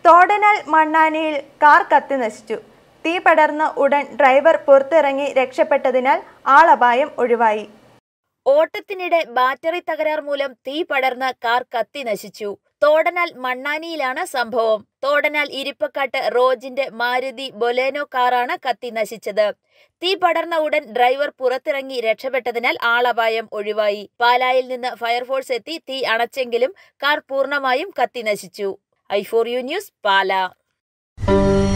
തോടനാൽ മണ്ണാനിയിൽ car കത്തി നശിച്ചു തീ പടർന്ന ഉടൻ ഡ്രൈവർ പുറത്തിറങ്ങി രക്ഷപ്പെട്ടതിനാൽ ആളപായം ഒഴിവായി ഓട്ടത്തിനിടെ ബാറ്ററി തകരാർ മൂലം തീ പടർന്ന് കാർ കത്തി നശിച്ചു തോടനാൽ മണ്ണാനിയിലാണ് സംഭവം തോടനാൽ ഇരിപ്പക്കാട്ട് റോജിന്റെ മാരുതി ബൊലേനോ കാറാണ് കത്തി നശിച്ചത് തീ പടർന്ന ഉടൻ ഡ്രൈവർ പുറത്തിറങ്ങി രക്ഷപ്പെട്ടതിനാൽ ആളപായം ഒഴിവായി പാലായിൽ നിന്ന് ഫയർഫോഴ്സ് എത്തി തീ അണച്ചെങ്കിലും കാർ പൂർണ്ണമായും കത്തി നശിച്ചു I for you news Pala